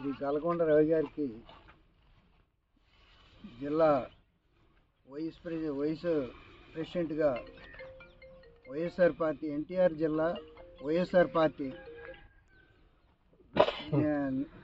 శ్రీ కలకొండ రవి గారికి జిల్లా vice ప్రెసి vice ప్రెసిడెంట్గా వైఎస్ఆర్ పార్టీ ఎన్టీఆర్ జిల్లా వైఎస్ఆర్ పార్టీ ఆ,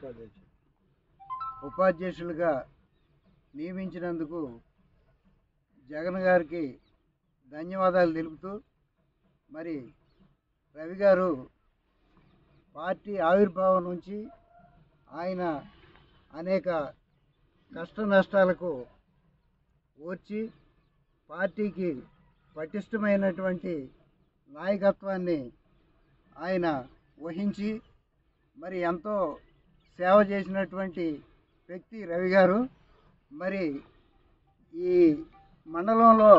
ఉపాధ్యక్షులుగా నియమించినందుకు జగన్ గారికి ధన్యవాదాలు తెలుపుతూ మరి రవి గారు పార్టీ ఆవిర్భావం నుంచి ఆయన అనేక కష్ట నష్టాలకు ఓర్చి పార్టీకి పటిష్టమైనటువంటి నాయకత్వాన్ని ఆయన వహించి మరి ఎంతో సేవ చేసినటువంటి వ్యక్తి రవి గారు మరి ఈ మండలంలో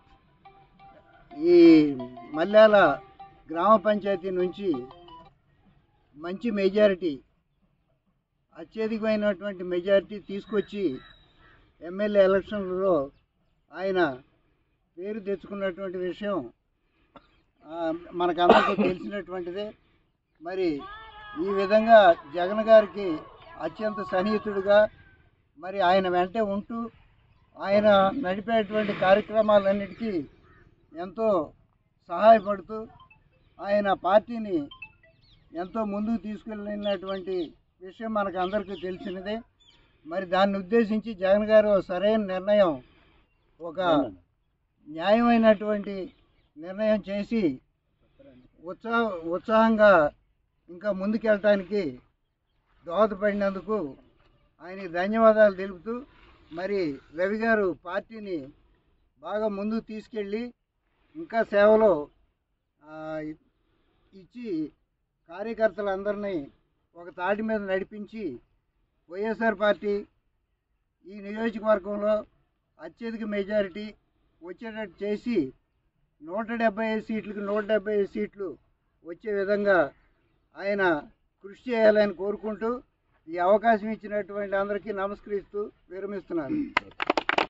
ఈ మల్యాల గ్రామ పంచాయతీ నుంచి మంచి మెజారిటీ అత్యధికమైనటువంటి మెజారిటీ తీసుకొచ్చి ఎమ్మెల్యే ఎలక్షన్లలో ఆయన పేరు తెచ్చుకున్నటువంటి విషయం ఆ, మనకందరికీ తెలిసినటువంటిదే మరి ఈ విధంగా జగన్ గారికి అత్యంత సన్నిహితుడిగా మరి ఆయన వెంటే ఉంటూ ఆయన నడిపేటువంటి కార్యక్రమాలన్నిటికీ ఎంతో సహాయపడుతూ ఆయన పార్టీని ఎంతో ముందుకు తీసుకెళ్ళినటువంటి విషయం మనకు అందరికీ తెలిసినదే మరి దాన్ని ఉద్దేశించి జగన్ గారు సరైన నిర్ణయం ఒక న్యాయమైనటువంటి నిర్ణయం చేసి ఉత్సాహ ఉత్సాహంగా ఇంకా ముందుకెళ్ళటానికి దోహదపడినందుకు ఆయనకి ధన్యవాదాలు తెలుపుతూ మరి రవి గారు పార్టీని బాగా ముందుకు తీసుకెళ్ళి ఇంకా సేవలో ఆ, ఇచ్చి కార్యకర్తలందరినీ ఒక తాటి మీద నడిపించి వైఎస్ఆర్ పార్టీ ఈ నియోజకవర్గంలో అత్యధిక మెజారిటీ వచ్చేటట్టు చేసి నూట డెబ్బై ఐదు సీట్లకు నూట డెబ్బై ఐదు సీట్లు వచ్చే విధంగా ఆయన కృషి చేయాలని కోరుకుంటూ ఈ అవకాశం ఇచ్చినటువంటి అందరికీ నమస్కరిస్తూ విరమిస్తున్నాను